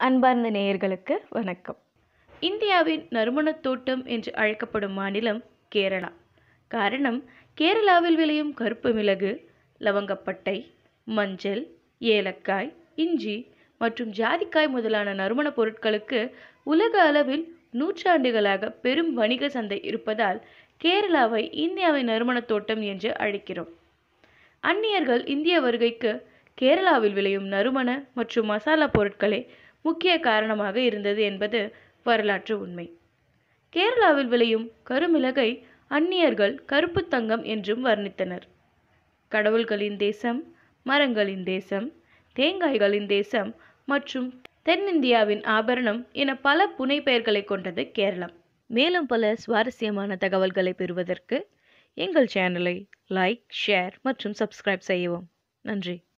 அன்பார்ந்த நேயர்களுக்கு வணக்கம் இந்தியாவின் நறுமணத் தோட்டம் என்று அழைக்கப்படும் மாநிலம் கேரளா காரணம் கேரளாவில் விளையும் கருப்பு மிளகு லவங்கப்பட்டை மஞ்சள் ஏலக்காய் இஞ்சி மற்றும் ஜாதிக்காய் முதலான நறுமணப் பொருட்களுக்கு உலக அளவில் நூற்றாண்டுகளாக பெரும் வணிக சந்தை இருப்பதால் கேரளாவை இந்தியாவின் நறுமணத் தோட்டம் என்று அழைக்கிறோம் அந்நியர்கள் இந்திய வருகைக்கு கேரளாவில் விளையும் நறுமண மற்றும் மசாலா பொருட்களே முக்கிய காரணமாக இருந்தது என்பது வரலாற்று உண்மை கேரளாவில் விளையும் கருமிளகை அந்நியர்கள் கருப்பு தங்கம் என்றும் வர்ணித்தனர் கடவுள்களின் தேசம் மரங்களின் தேசம் தேங்காய்களின் தேசம் மற்றும் தென்னிந்தியாவின் ஆபரணம் என பல புனைப்பெயர்களை கொண்டது கேரளம் மேலும் பல சுவாரஸ்யமான தகவல்களை பெறுவதற்கு எங்கள் சேனலை லைக் ஷேர் மற்றும் சப்ஸ்கிரைப் செய்யவும் நன்றி